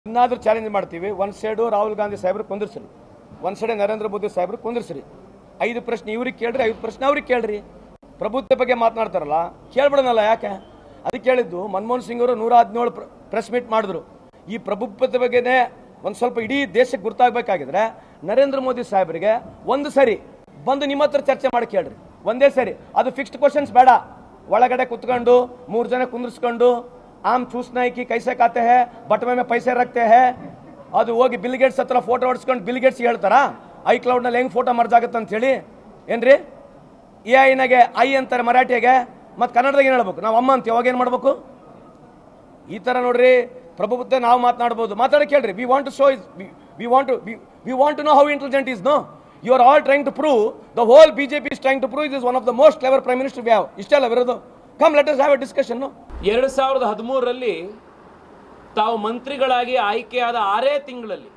ಇನ್ನಾದ್ರೂ challenge ಮಾಡ್ತೀವಿ ಒಂದ್ side Rahul Gandhi ಸಾಹೇಬ್ರು ಕುಂದಿರ್ಸ್ರಿ ಒಂದ್ ಸೈಡ್ ನರೇಂದ್ರ ಮೋದಿ ಸಾಹೇಬ್ರು ಕುಂದಿರ್ಸ್ರಿ ಐದು ಪ್ರಶ್ನೆ ಇವ್ರಿಗೆ ಕೇಳ್ರಿ ಐದು ಪ್ರಶ್ನೆ ಅವ್ರಿಗೆ ಕೇಳ್ರಿ ಪ್ರಭುತ್ವ ಬಗ್ಗೆ ಮಾತನಾಡ್ತಾರಲ್ಲ ಕೇಳ್ಬಿಡೋಣಲ್ಲ ಯಾಕೆ ಅದಕ್ಕೆ ಕೇಳಿದ್ದು ಮನಮೋಹನ್ ಸಿಂಗ್ ಅವರು ನೂರ ಹದಿನೇಳು ಪ್ರೆಸ್ ಮೀಟ್ ಮಾಡಿದ್ರು ಈ ಪ್ರಭುತ್ವದ ಬಗ್ಗೆನೇ ಒಂದ್ ಸ್ವಲ್ಪ ಇಡೀ ದೇಶಕ್ಕೆ ಗುರ್ತಾಗಬೇಕಾಗಿದ್ರೆ ನರೇಂದ್ರ ಮೋದಿ ಸಾಹೇಬರಿಗೆ ಒಂದು ಸರಿ ಬಂದು ನಿಮ್ಮ ಹತ್ರ ಚರ್ಚೆ ಮಾಡಿ ಕೇಳ್ರಿ ಒಂದೇ ಸರಿ ಅದು ಫಿಕ್ಸ್ಡ್ ಕ್ವಶನ್ಸ್ ಬೇಡ ಒಳಗಡೆ ಕುತ್ಕೊಂಡು ಮೂರ್ ಜನ ಕುಂದಿರ್ಸ್ಕೊಂಡು ಆಮ್ ಚೂಸ್ನ ಕಿ ಕೈಸೆ ಖಾತೆ ಹೇ ಬಟವೆ ಮೇ ಪೈಸೆ ರಕ್ತೆ ಹೇ ಅದು ಹೋಗಿ ಬಿಲ್ ಗೇಟ್ಸ್ ಹತ್ರ ಫೋಟೋ ಹೊಡ್ಸ್ಕೊಂಡು ಬಿಲ್ ಗೇಟ್ಸ್ ಹೇಳ್ತಾರ ಐ ಕ್ಲೌಡ್ನಲ್ಲಿ ಹೆಂಗ್ ಫೋಟೋ ಮರ್ಜಾಗತ್ತೆ ಅಂತ ಹೇಳಿ ಏನ್ರಿ ಎ ಐನಾಗೆ ಐ ಅಂತಾರೆ ಮರಾಠಿಯಾಗೆ ಮತ್ತೆ ಕನ್ನಡದಾಗ ಏನು ಹೇಳ್ಬೇಕು ನಾವು ಅಮ್ಮ ಅಂತ ಯಾವಾಗ ಏನು ಮಾಡ್ಬೇಕು ಈ ತರ ನೋಡ್ರಿ ಪ್ರಭುತ್ವ ನಾವು ಮಾತನಾಡಬಹುದು ಮಾತಾಡ ಕೇಳ್ರಿ we want to show is we want to we want to know how intelligent is no you are all trying to prove the whole BJP is trying to prove is one of the most clever prime minister we have ಇಷ್ಟೆಲ್ಲ ವಿರೋಧ come let us have a discussion ಎರಡು ಸಾವಿರದ ಹದಿಮೂರರಲ್ಲಿ ತಾವು ಮಂತ್ರಿಗಳಾಗಿ ಆಯ್ಕೆಯಾದ ಆರೇ ತಿಂಗಳಲ್ಲಿ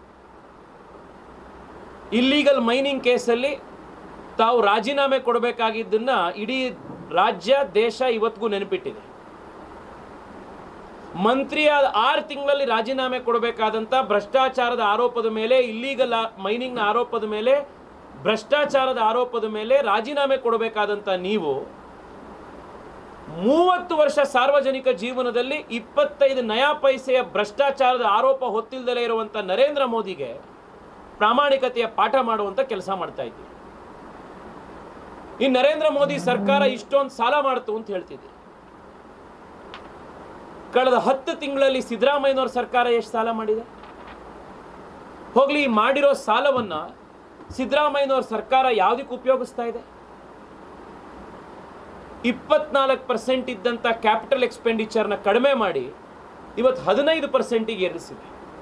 illegal mining ಕೇಸಲ್ಲಿ ತಾವು ರಾಜೀನಾಮೆ ಕೊಡಬೇಕಾಗಿದ್ದನ್ನ ಇಡೀ ರಾಜ್ಯ ದೇಶ ಇವತ್ತಿಗೂ ನೆನಪಿಟ್ಟಿದೆ ಮಂತ್ರಿಯಾದ ಆರು ತಿಂಗಳಲ್ಲಿ ರಾಜೀನಾಮೆ ಕೊಡಬೇಕಾದಂತ ಭ್ರಷ್ಟಾಚಾರದ ಆರೋಪದ ಮೇಲೆ ಇಲ್ಲೀಗಲ್ ಮೈನಿಂಗ್ನ ಆರೋಪದ ಮೇಲೆ ಭ್ರಷ್ಟಾಚಾರದ ಆರೋಪದ ಮೇಲೆ ರಾಜೀನಾಮೆ ಕೊಡಬೇಕಾದಂತ ನೀವು ಮೂವತ್ತು ವರ್ಷ ಸಾರ್ವಜನಿಕ ಜೀವನದಲ್ಲಿ ಇಪ್ಪತ್ತೈದು ನಯಾ ಪೈಸೆಯ ಭ್ರಷ್ಟಾಚಾರದ ಆರೋಪ ಹೊತ್ತಿಲ್ದಲೇ ಇರುವಂತ ನರೇಂದ್ರ ಮೋದಿಗೆ ಪ್ರಾಮಾಣಿಕತೆಯ ಪಾಠ ಮಾಡುವಂತ ಕೆಲಸ ಮಾಡ್ತಾ ಇದ್ದೀವಿ ಈ ನರೇಂದ್ರ ಮೋದಿ ಸರ್ಕಾರ ಇಷ್ಟೊಂದು ಸಾಲ ಮಾಡ್ತು ಅಂತ ಹೇಳ್ತಿದ್ದೀವಿ ಕಳೆದ ಹತ್ತು ತಿಂಗಳಲ್ಲಿ ಸಿದ್ದರಾಮಯ್ಯನವ್ರ ಸರ್ಕಾರ ಎಷ್ಟು ಸಾಲ ಮಾಡಿದೆ ಹೋಗ್ಲಿ ಈ ಮಾಡಿರೋ ಸಾಲವನ್ನ ಸಿದ್ದರಾಮಯ್ಯನವ್ರ ಸರ್ಕಾರ ಯಾವುದಕ್ಕೆ ಉಪಯೋಗಿಸ್ತಾ ಇದೆ ಇಪ್ಪತ್ನಾಲ್ಕು ಪರ್ಸೆಂಟ್ ಇದ್ದಂಥ ಕ್ಯಾಪಿಟಲ್ ಎಕ್ಸ್ಪೆಂಡಿಚರ್ನ ಕಡಿಮೆ ಮಾಡಿ ಇವತ್ತು ಹದಿನೈದು ಪರ್ಸೆಂಟಿಗೆ ಏರಿಸಿದೆ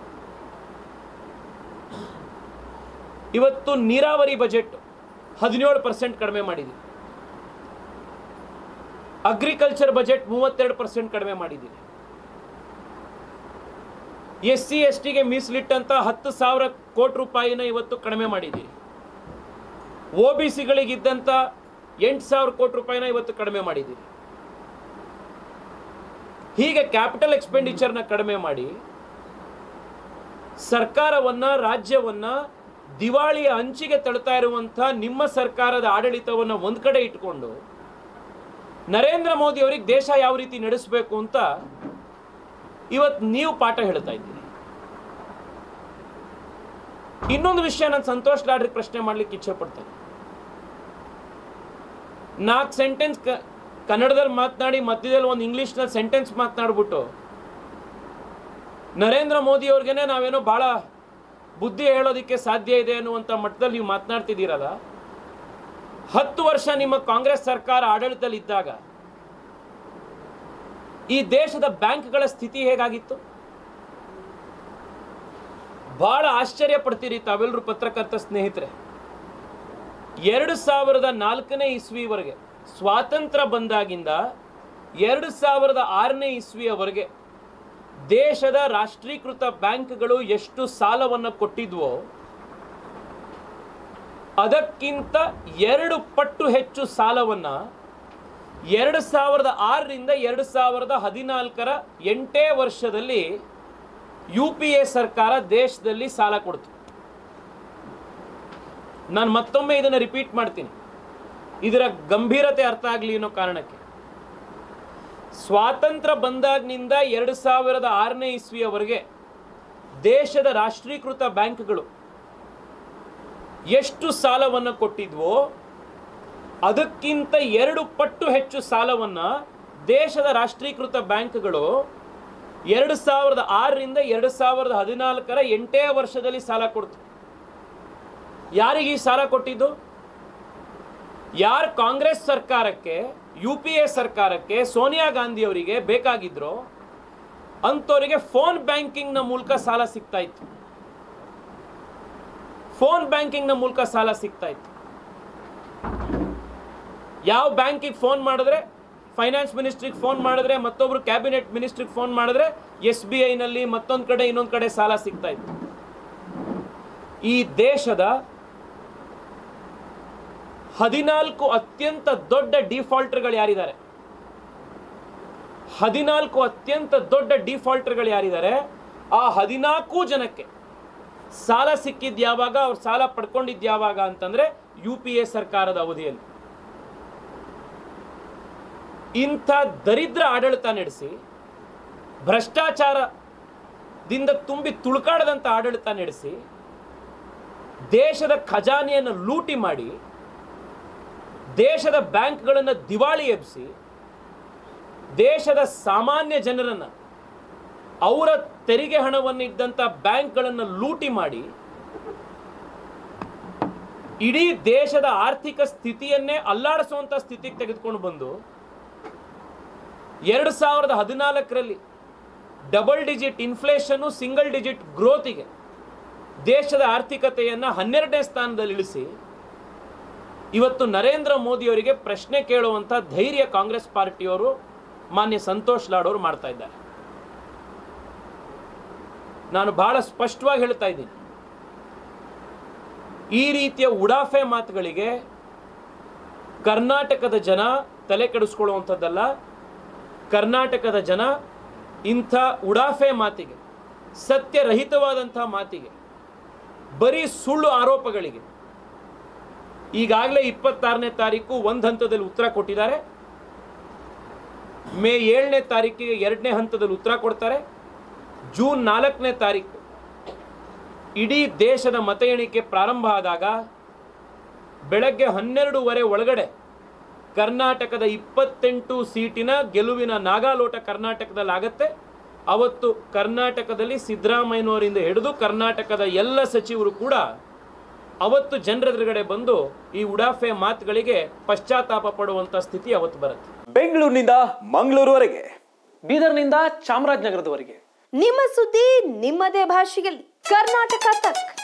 ಇವತ್ತು ನೀರಾವರಿ ಬಜೆಟ್ ಹದಿನೇಳು ಪರ್ಸೆಂಟ್ ಕಡಿಮೆ ಮಾಡಿದೆ ಅಗ್ರಿಕಲ್ಚರ್ ಬಜೆಟ್ ಮೂವತ್ತೆರಡು ಪರ್ಸೆಂಟ್ ಕಡಿಮೆ ಮಾಡಿದ್ದೀವಿ ಎಸ್ ಸಿ ಎಸ್ ಟಿಗೆ ಮೀಸಲಿಟ್ಟಂತ ಹತ್ತು ಸಾವಿರ ಕೋಟಿ ರೂಪಾಯಿನ ಇವತ್ತು ಕಡಿಮೆ ಮಾಡಿದ್ದೀವಿ ಒ ಬಿ ಸಿಗಳಿಗಿದ್ದಂಥ ಎಂಟು ಸಾವಿರ ಕೋಟಿ ರೂಪಾಯಿನ ಇವತ್ತು ಕಡಿಮೆ ಮಾಡಿದ್ದೀವಿ ಹೀಗೆ ಕ್ಯಾಪಿಟಲ್ ಎಕ್ಸ್ಪೆಂಡಿಚರ್ನ ಕಡಿಮೆ ಮಾಡಿ ಸರ್ಕಾರವನ್ನ ರಾಜ್ಯವನ್ನ ದಿವಾಳಿಯ ಅಂಚಿಗೆ ತಳ್ತಾ ಇರುವಂಥ ನಿಮ್ಮ ಸರ್ಕಾರದ ಆಡಳಿತವನ್ನ ಒಂದ್ ಕಡೆ ಇಟ್ಕೊಂಡು ನರೇಂದ್ರ ಮೋದಿ ಅವರಿಗೆ ದೇಶ ಯಾವ ರೀತಿ ನಡೆಸಬೇಕು ಅಂತ ಇವತ್ತು ನೀವು ಪಾಠ ಹೇಳ್ತಾ ಇದ್ದೀರಿ ಇನ್ನೊಂದು ವಿಷಯ ನಾನು ಸಂತೋಷ್ ಲಾಡ್ರಿ ಪ್ರಶ್ನೆ ಮಾಡ್ಲಿಕ್ಕೆ ಇಚ್ಛೆ ಪಡ್ತೇನೆ ನಾಲ್ಕು ಸೆಂಟೆನ್ಸ್ ಕನ್ನಡದಲ್ಲಿ ಮಾತನಾಡಿ ಮಧ್ಯದಲ್ಲಿ ಒಂದು ಇಂಗ್ಲಿಷ್ನಲ್ಲಿ ಸೆಂಟೆನ್ಸ್ ಮಾತನಾಡ್ಬಿಟ್ಟು ನರೇಂದ್ರ ಮೋದಿ ಅವ್ರಿಗೇನೆ ನಾವೇನೋ ಬಹಳ ಬುದ್ಧಿ ಹೇಳೋದಕ್ಕೆ ಸಾಧ್ಯ ಇದೆ ಅನ್ನುವಂಥ ಮಟ್ಟದಲ್ಲಿ ನೀವು ಮಾತನಾಡ್ತಿದ್ದೀರಲ್ಲ ಹತ್ತು ವರ್ಷ ನಿಮ್ಮ ಕಾಂಗ್ರೆಸ್ ಸರ್ಕಾರ ಆಡಳಿತದಲ್ಲಿ ಇದ್ದಾಗ ಈ ದೇಶದ ಬ್ಯಾಂಕ್ಗಳ ಸ್ಥಿತಿ ಹೇಗಾಗಿತ್ತು ಬಹಳ ಆಶ್ಚರ್ಯ ಪಡ್ತೀರಿ ತಾವೆಲ್ಲರೂ ಪತ್ರಕರ್ತ ಸ್ನೇಹಿತರೆ ಎರಡು ಸಾವಿರದ ನಾಲ್ಕನೇ ಇಸ್ವಿವರೆಗೆ ಸ್ವಾತಂತ್ರ್ಯ ಬಂದಾಗಿಂದ ಎರಡು ಸಾವಿರದ ಆರನೇ ಇಸ್ವಿಯವರೆಗೆ ದೇಶದ ರಾಷ್ಟ್ರೀಕೃತ ಬ್ಯಾಂಕ್ಗಳು ಎಷ್ಟು ಸಾಲವನ್ನು ಕೊಟ್ಟಿದ್ವೋ ಅದಕ್ಕಿಂತ ಎರಡು ಪಟ್ಟು ಹೆಚ್ಚು ಸಾಲವನ್ನ ಎರಡು ಸಾವಿರದ ಆರರಿಂದ ಎರಡು ಸಾವಿರದ ಹದಿನಾಲ್ಕರ ಎಂಟೇ ವರ್ಷದಲ್ಲಿ ಯು ಪಿ ಎ ಸರ್ಕಾರ ದೇಶದಲ್ಲಿ ಸಾಲ ಕೊಡ್ತು ನಾನು ಮತ್ತೊಮ್ಮೆ ಇದನ್ನು ರಿಪೀಟ್ ಮಾಡ್ತೀನಿ ಇದರ ಗಂಭೀರತೆ ಅರ್ಥ ಆಗಲಿ ಅನ್ನೋ ಕಾರಣಕ್ಕೆ ಸ್ವಾತಂತ್ರ್ಯ ಬಂದಾಗಿನಿಂದ ಎರಡು ಸಾವಿರದ ಆರನೇ ಇಸ್ವಿಯವರೆಗೆ ದೇಶದ ರಾಷ್ಟ್ರೀಕೃತ ಬ್ಯಾಂಕ್ಗಳು ಎಷ್ಟು ಸಾಲವನ್ನು ಕೊಟ್ಟಿದ್ವೋ ಅದಕ್ಕಿಂತ ಎರಡು ಪಟ್ಟು ಹೆಚ್ಚು ಸಾಲವನ್ನ ದೇಶದ ರಾಷ್ಟ್ರೀಕೃತ ಬ್ಯಾಂಕ್ಗಳು ಎರಡು ಸಾವಿರದ ಆರರಿಂದ ಎರಡು ಸಾವಿರದ ಹದಿನಾಲ್ಕರ ಎಂಟೇ ವರ್ಷದಲ್ಲಿ ಸಾಲ ಕೊಡ್ತು ಯಾರಿಗೆ ಈ ಸಾಲ ಕೊಟ್ಟಿದ್ದು ಯಾರು ಕಾಂಗ್ರೆಸ್ ಸರ್ಕಾರಕ್ಕೆ ಯು ಪಿ ಎ ಸರ್ಕಾರಕ್ಕೆ ಸೋನಿಯಾ ಗಾಂಧಿ ಅವರಿಗೆ ಬೇಕಾಗಿದ್ರೋ ಅಂಥವರಿಗೆ ಫೋನ್ ಬ್ಯಾಂಕಿಂಗ್ನ ಮೂಲಕ ಸಾಲ ಸಿಗ್ತಾ ಇತ್ತು ಫೋನ್ ಬ್ಯಾಂಕಿಂಗ್ನ ಮೂಲಕ ಸಾಲ ಸಿಗ್ತಾ ಇತ್ತು ಯಾವ ಬ್ಯಾಂಕಿಗೆ ಫೋನ್ ಮಾಡಿದ್ರೆ ಫೈನಾನ್ಸ್ ಮಿನಿಸ್ಟ್ರಿಗೆ ಫೋನ್ ಮಾಡಿದ್ರೆ ಮತ್ತೊಬ್ರು ಕ್ಯಾಬಿನೆಟ್ ಮಿನಿಸ್ಟ್ರಿಗೆ ಫೋನ್ ಮಾಡಿದ್ರೆ ಎಸ್ ಬಿ ಐನಲ್ಲಿ ಮತ್ತೊಂದು ಕಡೆ ಇನ್ನೊಂದು ಕಡೆ ಸಾಲ ಸಿಗ್ತಾ ಇತ್ತು ಈ ದೇಶದ ಹದಿನಾಲ್ಕು ಅತ್ಯಂತ ದೊಡ್ಡ ಡಿಫಾಲ್ಟರ್ಗಳು ಯಾರಿದ್ದಾರೆ ಹದಿನಾಲ್ಕು ಅತ್ಯಂತ ದೊಡ್ಡ ಡಿಫಾಲ್ಟರ್ಗಳು ಯಾರಿದ್ದಾರೆ ಆ ಹದಿನಾಲ್ಕು ಜನಕ್ಕೆ ಸಾಲ ಸಿಕ್ಕಿದ್ ಯಾವಾಗ ಅವ್ರು ಸಾಲ ಪಡ್ಕೊಂಡಿದ್ ಯಾವಾಗ ಅಂತಂದ್ರೆ ಯು ಪಿ ಎ ಸರ್ಕಾರದ ಅವಧಿಯಲ್ಲಿ ಇಂಥ ದರಿದ್ರ ಆಡಳಿತ ನಡೆಸಿ ಭ್ರಷ್ಟಾಚಾರದಿಂದ ತುಂಬಿ ತುಳುಕಾಡದಂಥ ಆಡಳಿತ ನಡೆಸಿ ದೇಶದ ಖಜಾನೆಯನ್ನು ಲೂಟಿ ಮಾಡಿ ದೇಶದ ಬ್ಯಾಂಕ್ಗಳನ್ನು ದಿವಾಳಿ ಎಬ್ಬಿಸಿ ದೇಶದ ಸಾಮಾನ್ಯ ಜನರನ್ನ ಅವರ ತೆರಿಗೆ ಹಣವನ್ನು ಇದ್ದಂಥ ಬ್ಯಾಂಕ್ಗಳನ್ನು ಲೂಟಿ ಮಾಡಿ ಇಡೀ ದೇಶದ ಆರ್ಥಿಕ ಸ್ಥಿತಿಯನ್ನೇ ಅಲ್ಲಾಡಿಸುವಂತ ಸ್ಥಿತಿಗೆ ತೆಗೆದುಕೊಂಡು ಬಂದು ಎರಡು ಸಾವಿರದ ಹದಿನಾಲ್ಕರಲ್ಲಿ double digit inflation single digit ಗ್ರೋತಿಗೆ ದೇಶದ ಆರ್ಥಿಕತೆಯನ್ನು ಹನ್ನೆರಡನೇ ಸ್ಥಾನದಲ್ಲಿ ಇಳಿಸಿ ಇವತ್ತು ನರೇಂದ್ರ ಮೋದಿಯವರಿಗೆ ಪ್ರಶ್ನೆ ಕೇಳುವಂಥ ಧೈರ್ಯ ಕಾಂಗ್ರೆಸ್ ಪಾರ್ಟಿಯವರು ಮಾನ್ಯ ಸಂತೋಷ್ ಲಾಡ್ ಅವರು ಮಾಡ್ತಾ ಇದ್ದಾರೆ ನಾನು ಬಹಳ ಸ್ಪಷ್ಟವಾಗಿ ಹೇಳ್ತಾ ಇದ್ದೀನಿ ಈ ರೀತಿಯ ಉಡಾಫೆ ಮಾತುಗಳಿಗೆ ಕರ್ನಾಟಕದ ಜನ ತಲೆ ಕೆಡಿಸ್ಕೊಳ್ಳುವಂಥದ್ದಲ್ಲ ಕರ್ನಾಟಕದ ಜನ ಇಂಥ ಉಡಾಫೆ ಮಾತಿಗೆ ಸತ್ಯರಹಿತವಾದಂಥ ಮಾತಿಗೆ ಬರೀ ಸುಳ್ಳು ಆರೋಪಗಳಿಗೆ ಈಗಾಗಲೇ ಇಪ್ಪತ್ತಾರನೇ ತಾರೀಕು ಒಂದು ಹಂತದಲ್ಲಿ ಉತ್ತರ ಕೊಟ್ಟಿದ್ದಾರೆ ಮೇ ಏಳನೇ ತಾರೀಕಿಗೆ ಎರಡನೇ ಹಂತದಲ್ಲಿ ಉತ್ತರ ಕೊಡ್ತಾರೆ ಜೂನ್ ನಾಲ್ಕನೇ ತಾರೀಕು ಇಡೀ ದೇಶದ ಮತ ಎಣಿಕೆ ಪ್ರಾರಂಭ ಆದಾಗ ಬೆಳಗ್ಗೆ ಹನ್ನೆರಡೂವರೆ ಒಳಗಡೆ ಕರ್ನಾಟಕದ ಇಪ್ಪತ್ತೆಂಟು ಸೀಟಿನ ಗೆಲುವಿನ ನಾಗಾಲೋಟ ಕರ್ನಾಟಕದಲ್ಲಿ ಆಗತ್ತೆ ಅವತ್ತು ಕರ್ನಾಟಕದಲ್ಲಿ ಸಿದ್ದರಾಮಯ್ಯನವರಿಂದ ಹಿಡಿದು ಕರ್ನಾಟಕದ ಎಲ್ಲ ಸಚಿವರು ಕೂಡ ಅವತ್ತು ಜನರ ಎದುರುಗಡೆ ಬಂದು ಈ ಉಡಾಫೆ ಮಾತುಗಳಿಗೆ ಪಶ್ಚಾತ್ತಾಪ ಪಡುವಂಥ ಸ್ಥಿತಿ ಅವತ್ತು ಬರುತ್ತೆ ಬೆಂಗಳೂರಿನಿಂದ ಮಂಗಳೂರುವರೆಗೆ ಬೀದರ್ನಿಂದ ಚಾಮರಾಜನಗರದವರೆಗೆ ನಿಮ್ಮ ಸುದ್ದಿ ನಿಮ್ಮದೇ ಭಾಷೆಯಲ್ಲಿ ಕರ್ನಾಟಕ ತಕ್